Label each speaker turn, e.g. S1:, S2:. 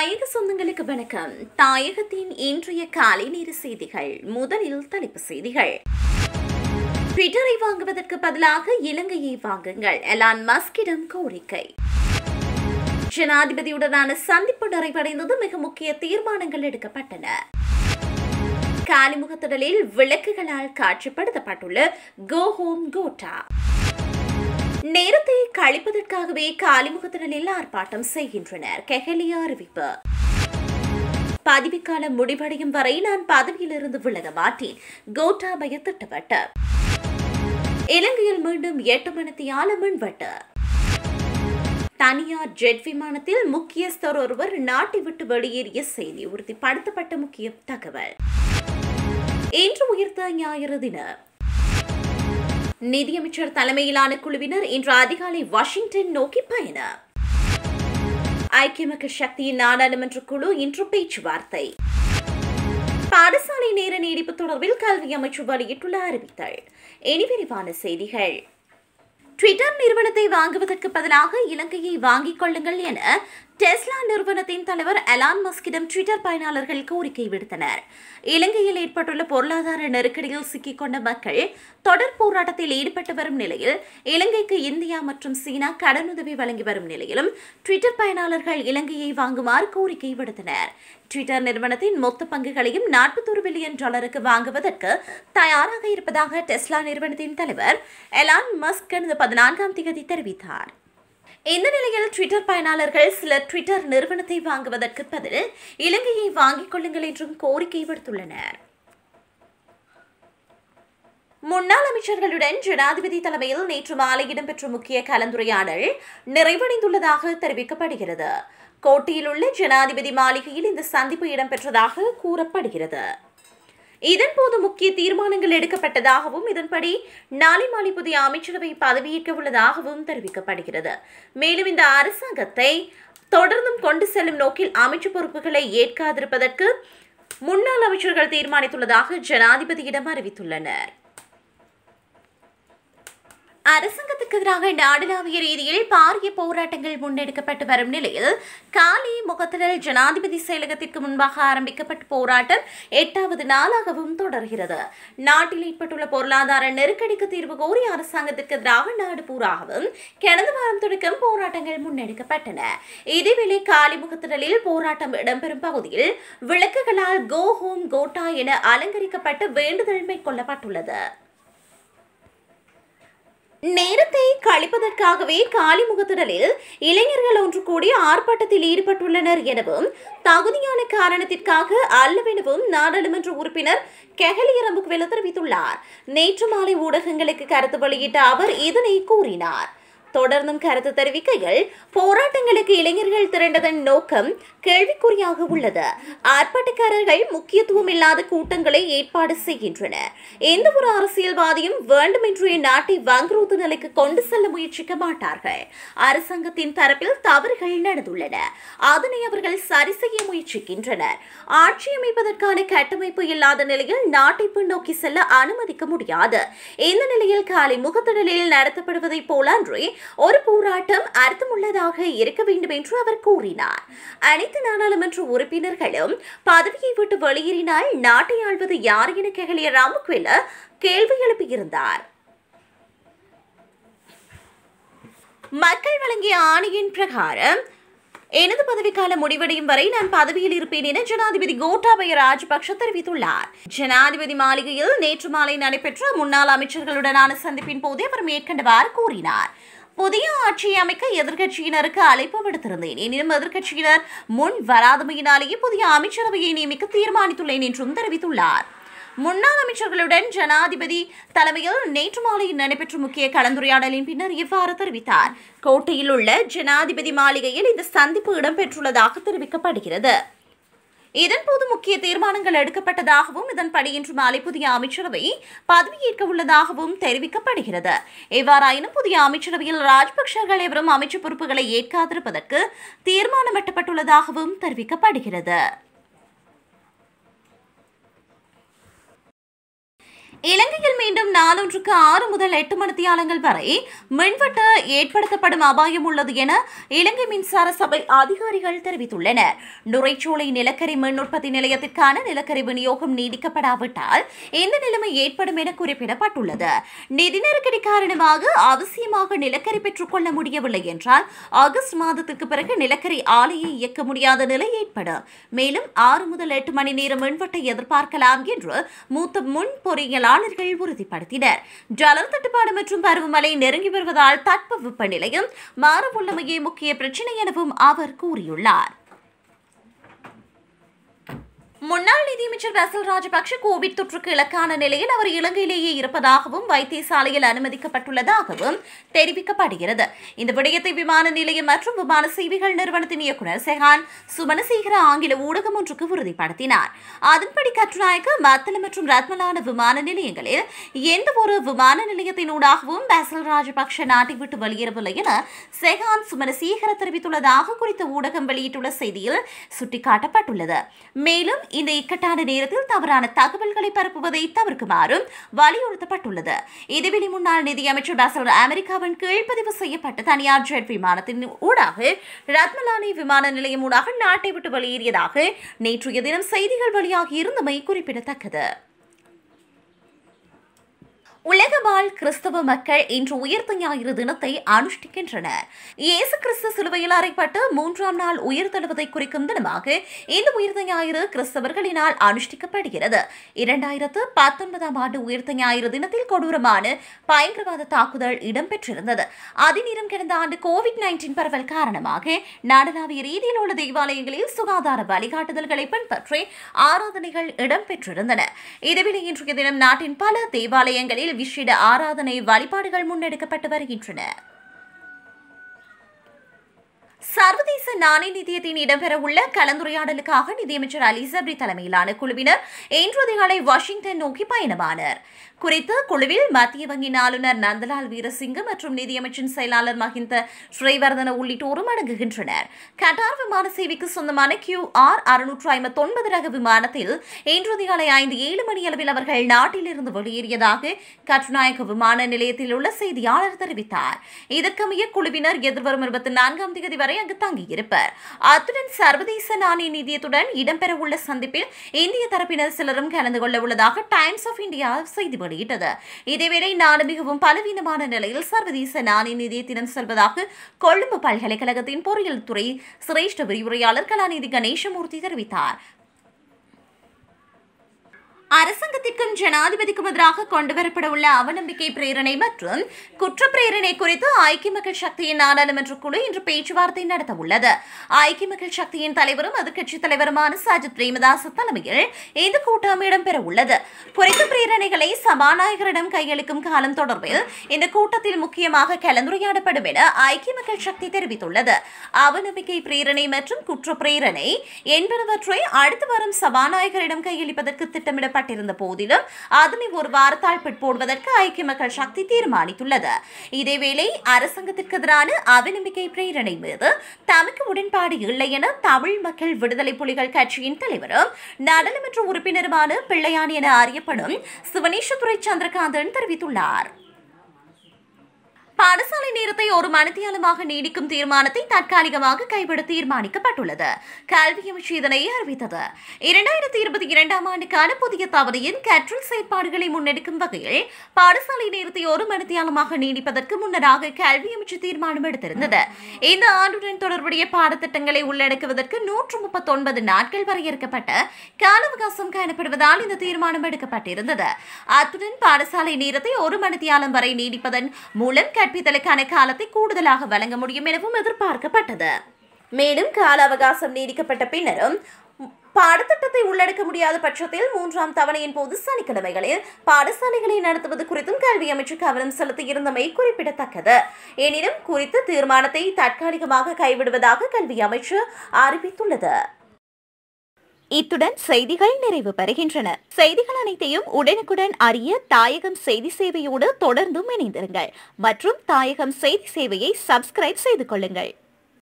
S1: தாயக சொந்தங்களுக்கு வணக்கம் தாயகத்தின் இன்றைய காலை நேர செய்திகள் முதலில் தலைப்பு செய்திகள் ட்விட்டரை வாங்குவதற்கு பதிலாக இலங்கையை வாங்குங்கள் எலான் மஸ்கிடம் கோரிக்கை ஜனாதிபதியுடனான சந்திப்பு நிறைவடைந்தது மிக முக்கிய தீர்மானங்கள் எடுக்கப்பட்டன காலிமுகத்திடலில் விளக்குகளால் காட்சிப்படுத்தப்பட்டுள்ள கோ ஹோம் கோட்டா நேரத்தை கழிப்பதற்காகவே காலிமுகத்திடலில் ஆர்ப்பாட்டம் செய்கின்றனர் கெஹலியா அறிவிப்பு பதவிக்காலம் முடிவடையும் வரை நான் பதவியிலிருந்து விலக மாட்டேன் கோட்டாபய திட்டவட்ட இலங்கையில் மீண்டும் எட்டு மணித்தியால மின்வெட்டு தனியார் ஜெட் விமானத்தில் முக்கியஸ்தர் ஒருவர் நாட்டை விட்டு வெளியேறிய செய்தி உறுதிப்படுத்தப்பட்ட முக்கிய தகவல் இன்று உயிர்த்த ஞாயிறு தினம் நிதியமைச்சர் தலைமையிலான குழுவினர் இன்று அதிகாலை வாஷிங்டன் நோக்கி பயணம் ஐக்கிய மக்கள் சக்தியின் நாடாளுமன்ற குழு இன்று பேச்சுவார்த்தை பாடசாலை நேர நீடிப்பு தொடர்பில் கல்வி அமைச்சு வெளியிட்டுள்ள அறிவித்தல் இனி விரிவான செய்திகள் ட்விட்டர் நிறுவனத்தை வாங்குவதற்கு பதிலாக இலங்கையை வாங்கிக் கொள்ளுங்கள் என டெஸ்லா நிறுவனத்தின் தலைவர் எலான் மஸ்கிடம் ட்விட்டர் பயனாளர்கள் கோரிக்கை விடுத்தனர் இலங்கையில் ஏற்பட்டுள்ள பொருளாதார நெருக்கடியில் சிக்கிக்கொண்ட மக்கள் தொடர் போராட்டத்தில் ஈடுபட்டு வரும் நிலையில் இலங்கைக்கு இந்தியா மற்றும் சீனா கடனுதவி வழங்கி வரும் நிலையிலும் ட்விட்டர் பயனாளர்கள் இலங்கையை வாங்குமாறு கோரிக்கை விடுத்தனர் ட்விட்டர் நிறுவனத்தின் மொத்த பங்குகளையும் நாற்பத்தொரு பில்லியன் டாலருக்கு வாங்குவதற்கு தயாராக இருப்பதாக டெஸ்லா நிறுவனத்தின் தலைவர் எலான் மஸ்க் கடந்த பதினான்காம் தேதி தெரிவித்தார் இந்த நிலையில் ட்விட்டர் பயனாளர்கள் சிலர் ட்விட்டர் நிறுவனத்தை வாங்குவதற்கு பதில் இலங்கையை வாங்கிக் கொள்ளுங்கள் என்றும் கோரிக்கை விடுத்துள்ளனர் முன்னாள் அமைச்சர்களுடன் ஜனாதிபதி தலைமையில் நேற்று மாலை இடம்பெற்ற முக்கிய கலந்துரையாடல் நிறைவடைந்துள்ளதாக தெரிவிக்கப்படுகிறது கோட்டையில் உள்ள ஜனாதிபதி மாளிகையில் இந்த சந்திப்பு இடம்பெற்றதாக கூறப்படுகிறது இதன்போது முக்கிய தீர்மானங்கள் எடுக்கப்பட்டதாகவும் இதன்படி நாளை மாலை புதிய அமைச்சரவை பதவியேற்க உள்ளதாகவும் தெரிவிக்கப்படுகிறது மேலும் இந்த அரசாங்கத்தை தொடர்ந்தும் கொண்டு செல்லும் நோக்கில் அமைச்சு பொறுப்புகளை ஏற்காதிருப்பதற்கு முன்னாள் அமைச்சர்கள் தீர்மானித்துள்ளதாக ஜனாதிபதியிடம் அறிவித்துள்ளனர் அரசாங்கத்துக்கு எதிராக நாடளாவிய ரீதியில் பாரிய போராட்டங்கள் முன்னெடுக்கப்பட்டு வரும் நிலையில் காலி முகத்திடல் ஜனாதிபதி செயலகத்திற்கு முன்பாக ஆரம்பிக்கப்பட்ட போராட்டம் எட்டாவது நாளாகவும் தொடர்கிறது நாட்டில் ஏற்பட்டுள்ள பொருளாதார நெருக்கடிக்கு தீர்வு கோரி அரசாங்கத்திற்கு எதிராக நாடு பூராகவும் கடந்த வாரம் தொடக்கம் போராட்டங்கள் முன்னெடுக்கப்பட்டன இதேவேளை காலி முகத்திடலில் போராட்டம் இடம்பெறும் பகுதியில் விளக்குகளால் கோ ஹோம் கோட்டா என அலங்கரிக்கப்பட்டு வேண்டுதல் மேற்கொள்ளப்பட்டுள்ளது நேரத்தை கழிப்பதற்காகவே காலிமுகத்திடலில் இளைஞர்கள் ஒன்று கூடி ஆர்ப்பாட்டத்தில் ஈடுபட்டுள்ளனர் எனவும் தகுதியான காரணத்திற்காக அல்லவெனவும் நாடாளுமன்ற உறுப்பினர் கெஹலியரம்புக்வெல தெரிவித்துள்ளார் நேற்று மாலை ஊடகங்களுக்கு கருத்து வெளியிட்ட அவர் இதனை கூறினார் தொடர்ந்தும் கருத்து தெரிவிக்கையில் போராட்டங்களுக்கு இளைஞர்கள் திரண்டதன் நோக்கம் கேள்விக்குறியாக உள்ளது ஆர்ப்பாட்டக்காரர்கள் முக்கியத்துவம் இல்லாத கூட்டங்களை ஏற்பாடு செய்கின்றனர் எந்த ஒரு அரசியல்வாதியும் வேண்டுமென்றே நாட்டை வங்குரோத்து நிலைக்கு கொண்டு செல்ல முயற்சிக்க மாட்டார்கள் அரசாங்கத்தின் தரப்பில் தவறுகள் நடந்துள்ளன அதனை அவர்கள் சரி செய்ய முயற்சிக்கின்றனர் ஆட்சி அமைப்பதற்கான கட்டமைப்பு இல்லாத நிலையில் நாட்டை பின்னோக்கி செல்ல அனுமதிக்க முடியாது இந்த நிலையில் காலை முகத்திடலில் நடத்தப்படுவதைப் போலன்றி ஒரு போராட்டம் அர்த்தமுள்ளதாக இருக்க வேண்டும் என்று அவர் கூறினார் அனைத்து நாடாளுமன்ற உறுப்பினர்களும் பதவியை விட்டு வெளியேறினால் நாட்டை ஆள்வது யார் என கெகலிய ராமகுவேல கேள்வி எழுப்பியிருந்தார் மக்கள் வழங்கிய ஆணையின் பிரகாரம் எனது பதவிக்காலம் முடிவடையும் வரை நான் பதவியில் இருப்பேன் என ஜனாதிபதி கோட்டாபய ராஜபக்ஷ தெரிவித்துள்ளார் ஜனாதிபதி மாளிகையில் நேற்று மாலை நடைபெற்ற முன்னாள் அமைச்சர்களுடனான சந்திப்பின் போது அவர் மேற்கண்டவாறு கூறினார் புதிய ஆட்சியை அமைக்க எதிர்க்கட்சியினருக்கு அழைப்பு விடுத்திருந்தேன் எனினும் எதிர்க்கட்சியினர் முன் வராதமையினாலேயே புதிய அமைச்சரவையை நியமிக்க தீர்மானித்துள்ளேன் என்றும் தெரிவித்துள்ளார் முன்னாள் அமைச்சர்களுடன் ஜனாதிபதி தலைமையில் நேற்று மாலை நடைபெற்ற முக்கிய கலந்துரையாடலின் பின்னர் இவ்வாறு தெரிவித்தார் கோட்டையில் உள்ள ஜனாதிபதி மாளிகையில் இந்த சந்திப்பு இடம்பெற்றுள்ளதாக தெரிவிக்கப்படுகிறது இதன்போது முக்கிய தீர்மானங்கள் எடுக்கப்பட்டதாகவும் இதன்படி இன்று மாலை புதிய அமைச்சரவை பதவியேற்க உள்ளதாகவும் தெரிவிக்கப்படுகிறது எவ்வாறாயினும் புதிய அமைச்சரவையில் ராஜபக்சர்கள் எவரும் அமைச்சு பொறுப்புகளை ஏற்காதிருப்பதற்கு தீர்மானம் எட்டப்பட்டுள்ளதாகவும் தெரிவிக்கப்படுகிறது இலங்கையில் மீண்டும் நாளொன்றுக்கு ஆறு முதல் எட்டு மணித்தியாலங்கள் வரை மின்வெட்டு ஏற்படுத்தப்படும் அபாயம் உள்ளது என இலங்கை மின்சார சபை அதிகாரிகள் தெரிவித்துள்ளனர் நுரைச்சோலை நிலக்கரி மின் உற்பத்தி நிலையத்திற்கான நிலக்கரி விநியோகம் நீடிக்கப்படாவிட்டால் இந்த நிலைமை ஏற்படும் என குறிப்பிடப்பட்டுள்ளது நிதி நெருக்கடி காரணமாக அவசியமாக நிலக்கரி பெற்றுக்கொள்ள முடியவில்லை என்றால் ஆகஸ்ட் மாதத்திற்கு பிறகு நிலக்கரி ஆலையை இயக்க முடியாத நிலை ஏற்படும் மேலும் ஆறு முதல் எட்டு மணி நேரம் மின்வெட்டை எதிர்பார்க்கலாம் என்று மூத்த முன் பொறியியலாளர்கள் உறுதிப்படுத்தினர் ஜலர் தட்டுப்பாடு மற்றும் பருவமழை நெருங்கி வருவதால் தட்பவெப்ப நிலையம் மாறவுள்ளமையே முக்கிய பிரச்சினை எனவும் அவர் கூறியுள்ளார் முன்னாள் நிதியமைச்சர் பசில் ராஜபக்ஷ கோவிட் தொற்றுக்கு இலக்கான நிலையில் அவர் இலங்கையிலேயே இருப்பதாகவும் வைத்தியசாலையில் அனுமதிக்கப்பட்டுள்ளதாகவும் தெரிவிக்கப்படுகிறது இந்த விடயத்தை விமான நிலையம் மற்றும் விமான சேவைகள் நிறுவனத்தின் இயக்குநர் செஹான் சுமனசேகர ஆங்கில ஊடகம் ஒன்றுக்கு உறுதிப்படுத்தினார் அதன்படி கட்டுநாயக்க மத்தள மற்றும் ரத்மலான விமான நிலையங்களில் எந்த ஒரு விமான நிலையத்தினூடாகவும் பசில் ராஜபக்ஷ நாட்டை விட்டு வெளியேறவில்லை என செஹான் சுமனசேகர தெரிவித்துள்ளதாக குறித்த ஊடகம் வெளியிட்டுள்ள செய்தியில் சுட்டிக்காட்டப்பட்டுள்ளது மேலும் இந்த இக்கட்டான நேரத்தில் தவறான தகவல்களை பரப்புவதை தவிர்க்குமாறும் வலியுறுத்தப்பட்டுள்ளது இதுவெளி முன்னாள் நிதியமைச்சர் பசல் அமெரிக்காவின் கீழ்ப்பதிவு செய்யப்பட்ட தனியார் ஜெட் விமானத்தின் ஊடாக ரத்மலானி விமான நிலையம் ஊடாக நாட்டை விட்டு வெளியேறியதாக நேற்றைய தினம் செய்திகள் வெளியாகி இருந்தமை குறிப்பிடத்தக்கது உலக வாழ் கிறிஸ்தவ மக்கள் இன்று உயிர்த்த ஞாயிறு தினத்தை அனுஷ்டிக்கின்றனர் இயேசு கிறிஸ்து சிலுவையில் அறைப்பட்டு மூன்றாம் நாள் உயிர் தழுவதை குறிக்கும் தினமாக இந்த உயிர்த்த ஞாயிறு கிறிஸ்தவர்களினால் அனுஷ்டிக்கப்படுகிறது இரண்டாயிரத்து பத்தொன்பதாம் ஆண்டு உயிர்த்த ஞாயிறு தினத்தில் கொடூரமான பயங்கரவாத தாக்குதல் இடம்பெற்றிருந்தது அதிநேரம் கடந்த ஆண்டு கோவிட் நைன்டீன் பரவல் காரணமாக நாடளாவிய ரீதியில் உள்ள தேவாலயங்களில் சுகாதார வழிகாட்டுதல்களை பின்பற்றி ஆராதனைகள் இடம்பெற்றிருந்தன இதுவேளை இன்றைய தினம் நாட்டின் பல தேவாலயங்களில் விசேட ஆராதனை வழிபாடுகள் முன்னெடுக்கப்பட்டு வருகின்றன சர்வதேச நாணய நிதியத்தின் இடம்பெறவுள்ள கலந்துரையாடலுக்காக நிதியமைச்சர் அலி சப்ரி தலைமையிலான குழுவினர் இன்று அதிகாலை வாஷிங்டன் நோக்கி பயணமானர் குறித்து குழுவில் மத்திய வங்கியின் ஆளுநர் நந்தலால் வீரசிங்க மற்றும் நிதியமைச்சின் செயலாளர் மஹிந்த ஸ்ரீவர்தன உள்ளிட்டோரும் அடங்குகின்றனர் கட்டார் விமான சேவைக்கு சொந்தமான கியூ ஆர் அறுநூற்று ஐம்பத்தி ஒன்பது ரக விமானத்தில் இன்று அதிகாலை ஐந்து ஏழு மணி அளவில் அவர்கள் நாட்டிலிருந்து வெளியேறியதாக கட்டுநாயக்க விமான நிலையத்தில் உள்ள செய்தியாளர் தெரிவித்தார் இதற்கமைய குழுவினர் எதிர்வரும் இருபத்தி நான்காம் தேதி வரை அங்கு தங்கியிருப்பர் அத்துடன் சர்வதேச நாணய நிதியத்துடன் இடம்பெறவுள்ள சந்திப்பில் இந்திய தரப்பினர் சிலரும் கலந்து கொள்ள உள்ளதாக டைம்ஸ் ஆஃப் இந்தியா செய்தி வெளியிட்டது இதேவேளை நாடு மிகவும் பலவீனமான நிலையில் சர்வதேச நாணய நிதியத்திடம் செல்வதாக கொழும்பு பல்கலைக்கழகத்தின் பொறியியல் துறை சிரேஷ்ட விரிவுரையாளர் கலாநிதி கணேசமூர்த்தி தெரிவித்தார் அரசாங்கத்திற்கும் ஜனாதிபதிக்கும் எதிராக கொண்டுவரப்பட உள்ள அவநம்பிக்கை பிரேரணை மற்றும் குற்ற பிரேரணை குறித்து ஐக்கிய மக்கள் சக்தியின் நாடாளுமன்ற குழு இன்று பேச்சுவார்த்தை நடத்த உள்ளது ஐக்கிய மக்கள் சக்தியின் தலைவரும் எதிர்க்கட்சித் தலைவருமான சஜித் பிரேமதாஸ் தலைமையில் இந்த கூட்டம் இடம்பெற உள்ளது குறித்த பிரேரணைகளை சபாநாயகரிடம் கையளிக்கும் காலம் தொடர்பில் இந்த கூட்டத்தில் முக்கியமாக கலந்துரையாடப்படும் என ஐக்கிய மக்கள் சக்தி தெரிவித்துள்ளது அவநம்பிக்கை பிரேரணை மற்றும் குற்ற பிரேரணை என்பனவற்றை அடுத்து வரும் சபாநாயகரிடம் கையளிப்பதற்கு திட்டமிடப்பட்ட செய்யப்பட்டிருந்த போதிலும் அதனை ஒரு வாரத்தால் பிற்போடுவதற்கு ஐக்கிய மக்கள் சக்தி தீர்மானித்துள்ளது இதேவேளை அரசாங்கத்திற்கு எதிரான அவநம்பிக்கை பிரேரணை மீது தமக்கு உடன்பாடு இல்லை என தமிழ் மக்கள் விடுதலை புலிகள் கட்சியின் தலைவரும் நாடாளுமன்ற உறுப்பினருமான பிள்ளையான் என அறியப்படும் சிவனேஸ்வரத்துறை சந்திரகாந்தன் தெரிவித்துள்ளார் பாடசாலை நேரத்தை ஒரு மணித்தியாலமாக நீடிக்கும் தீர்மானத்தை தற்காலிகமாக கைவிட தீர்மானிக்கப்பட்டுள்ளது கல்வி அமைச்சு இதனை அறிவித்தது இரண்டாயிரத்தி இருபத்தி இரண்டாம் ஆண்டுக்கான புதிய தவணையின் கற்றல் செயற்பாடுகளை முன்னெடுக்கும் வகையில் பாடசாலை நேரத்தை ஒரு மணித்தியாலமாக நீடிப்பதற்கு முன்னராக கல்வி அமைச்சு தீர்மானம் எடுத்திருந்தது இந்த ஆண்டுடன் தொடர்புடைய பாடத்திட்டங்களை உள்ளடக்குவதற்கு நூற்று முப்பத்தொன்பது நாட்கள் வரையறுக்கப்பட்ட கால அவகாசம் காணப்படுவதால் இந்த தீர்மானம் எடுக்கப்பட்டிருந்தது அத்துடன் பாடசாலை நேரத்தை ஒரு மணித்தியாலம் வரை நீடிப்பதன் மூலம் கற்பித்தலுக்கான காலத்தை கூடுதலாக வழங்க முடியும் எனவும் எதிர்பார்க்கப்பட்டது மேலும் கால அவகாசம் நீடிக்கப்பட்ட பின்னரும் பாடத்திட்டத்தை உள்ளடக்க முடியாத பட்சத்தில் மூன்றாம் தவணையின் போது சனிக்கிழமைகளில் பாடசாலைகளை நடத்துவது குறித்தும் கல்வி அமைச்சு கவனம் செலுத்தியிருந்தமை குறிப்பிடத்தக்கது எனினும் குறித்த தீர்மானத்தை தற்காலிகமாக கைவிடுவதாக கல்வி அமைச்சு அறிவித்துள்ளது இத்துடன் செய்திகள் நிறைவு பெறுகின்றன செய்திகள் அனைத்தையும் உடனுக்குடன் அறிய தாயகம் செய்தி சேவையோடு தொடர்ந்தும் இணைந்திருங்கள் மற்றும் தாயகம் செய்தி சேவையை சப்ஸ்கிரைப் செய்து கொள்ளுங்கள்